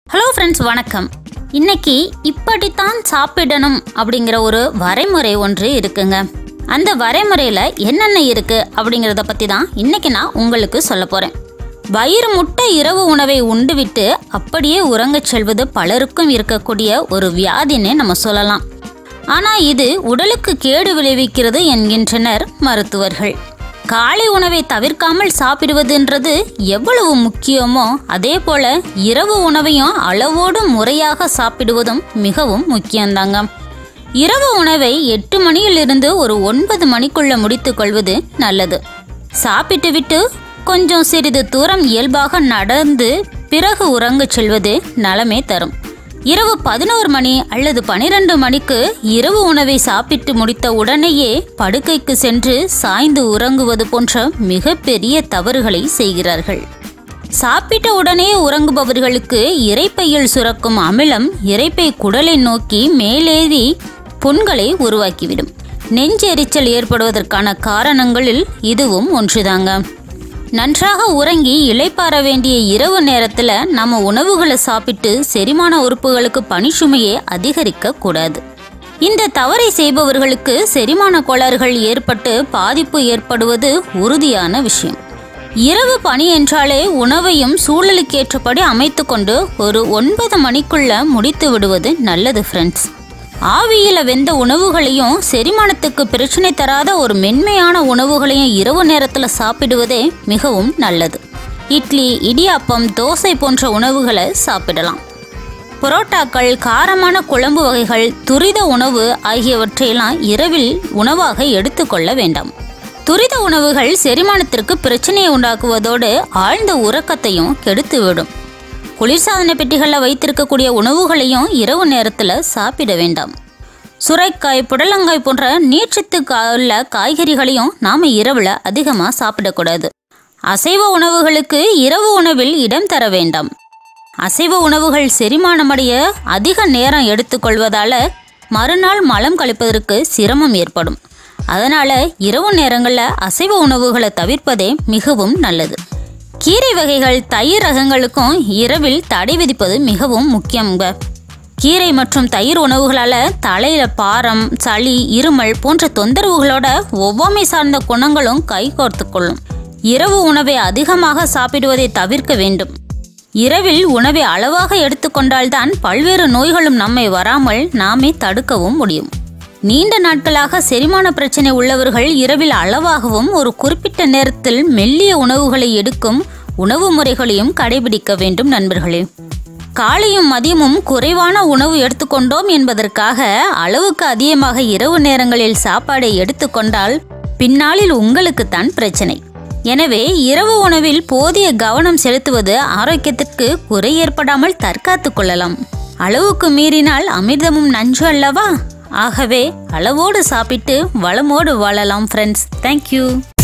hello friends வணக்கம் இன்னைக்கு இப்படித்தான் சாப்பிடணும் அப்படிங்கிற ஒரு வரைமுறை ஒன்று இருக்குங்க அந்த வரைமுறையில் என்னென்ன இருக்கு அப்படிங்கிறத பற்றி தான் இன்னைக்கு நான் உங்களுக்கு சொல்ல போகிறேன் வயிறு முட்டை இரவு உணவை உண்டுவிட்டு அப்படியே உறங்கச் செல்வது பலருக்கும் இருக்கக்கூடிய ஒரு வியாதின்னு நம்ம சொல்லலாம் ஆனால் இது உடலுக்கு கேடு விளைவிக்கிறது என்கின்றனர் மருத்துவர்கள் காலை உணவை தவிர்க்காமல் சாப்பிடுவதுன்றது எவ்வளவு முக்கியமோ அதே போல இரவு உணவையும் அளவோடு முறையாக சாப்பிடுவதும் மிகவும் முக்கியம்தாங்க இரவு உணவை எட்டு மணியிலிருந்து ஒரு ஒன்பது மணிக்குள்ள முடித்துக் கொள்வது நல்லது சாப்பிட்டு விட்டு கொஞ்சம் சிறிது தூரம் இயல்பாக நடந்து பிறகு உறங்கச் செல்வது நலமே தரும் இரவு பதினோரு மணி அல்லது பனிரெண்டு மணிக்கு இரவு உணவை சாப்பிட்டு முடித்த உடனேயே படுக்கைக்கு சென்று சாய்ந்து உறங்குவது போன்ற மிகப்பெரிய தவறுகளை செய்கிறார்கள் சாப்பிட்ட உடனே உறங்குபவர்களுக்கு இரைப்பையில் சுரக்கும் அமிலம் இரைப்பை குடலை நோக்கி மேலேறி புண்களை உருவாக்கிவிடும் நெஞ்செரிச்சல் ஏற்படுவதற்கான காரணங்களில் இதுவும் ஒன்றுதாங்க நன்றாக உறங்கி இளைப்பாற வேண்டிய இரவு நேரத்தில் நம்ம உணவுகளை சாப்பிட்டு செரிமான உறுப்புகளுக்கு பணிச்சுமையை அதிகரிக்க கூடாது இந்த தவறை செய்பவர்களுக்கு செரிமான கோளாறுகள் ஏற்பட்டு பாதிப்பு ஏற்படுவது உறுதியான விஷயம் இரவு பணி என்றாலே உணவையும் சூழலுக்கேற்றபடி அமைத்துக்கொண்டு ஒரு ஒன்பது மணிக்குள்ள முடித்து விடுவது நல்லது ஃப்ரெண்ட்ஸ் ஆவியில வெந்த உணவுகளையும் செரிமானத்துக்கு பிரச்சனை தராத ஒரு மென்மையான உணவுகளையும் இரவு நேரத்தில் சாப்பிடுவதே மிகவும் நல்லது இட்லி இடியாப்பம் தோசை போன்ற உணவுகளை சாப்பிடலாம் புரோட்டாக்கள் காரமான குழம்பு வகைகள் துரித உணவு ஆகியவற்றையெல்லாம் இரவில் உணவாக எடுத்துக்கொள்ள வேண்டாம் துரித உணவுகள் செரிமானத்திற்கு பிரச்சனையை உண்டாக்குவதோடு ஆழ்ந்த உறக்கத்தையும் கெடுத்துவிடும் குளிர்சாதன பெட்டிகளில் வைத்திருக்கக்கூடிய உணவுகளையும் இரவு நேரத்தில் சாப்பிட வேண்டாம் சுரைக்காய் புடலங்காய் போன்ற நீர்ச்சத்து உள்ள காய்கறிகளையும் நாம் இரவில் அதிகமாக சாப்பிடக்கூடாது அசைவ உணவுகளுக்கு இரவு உணவில் இடம் தர வேண்டாம் அசைவ உணவுகள் செரிமானமடைய அதிக நேரம் எடுத்துக்கொள்வதால மறுநாள் மலம் கழிப்பதற்கு சிரமம் ஏற்படும் அதனால இரவு நேரங்களில் அசைவ உணவுகளை தவிர்ப்பதே மிகவும் நல்லது கீரை வகைகள் தயிர் ரகங்களுக்கும் இரவில் தடை விதிப்பது மிகவும் முக்கியங்க கீரை மற்றும் தயிர் உணவுகளால தலையில பாரம் சளி இருமல் போன்ற தொந்தரவுகளோட ஒவ்வாமை சார்ந்த குணங்களும் கைகோர்த்து கொள்ளும் இரவு உணவை அதிகமாக சாப்பிடுவதை தவிர்க்க வேண்டும் இரவில் உணவை அளவாக எடுத்துக்கொண்டால்தான் பல்வேறு நோய்களும் நம்மை வராமல் நாமே தடுக்கவும் முடியும் நீண்ட நாட்களாக செரிமான பிரச்சனை உள்ளவர்கள் இரவில் அளவாகவும் ஒரு குறிப்பிட்ட நேரத்தில் மெல்லிய உணவுகளை எடுக்கும் உணவு முறைகளையும் கடைபிடிக்க வேண்டும் நண்பர்களே காலையும் மதியமும் குறைவான உணவு எடுத்துக்கொண்டோம் என்பதற்காக அளவுக்கு அதிகமாக இரவு நேரங்களில் சாப்பாடை எடுத்துக்கொண்டால் பின்னாளில் உங்களுக்குத்தான் பிரச்சனை எனவே இரவு உணவில் போதிய கவனம் செலுத்துவது ஆரோக்கியத்திற்கு குறை ஏற்படாமல் தற்காத்து கொள்ளலாம் அளவுக்கு மீறினால் அமிர்தமும் நஞ்சு அல்லவா ஆகவே அளவோடு சாப்பிட்டு வளமோடு வாழலாம் ஃப்ரெண்ட்ஸ் தேங்க்யூ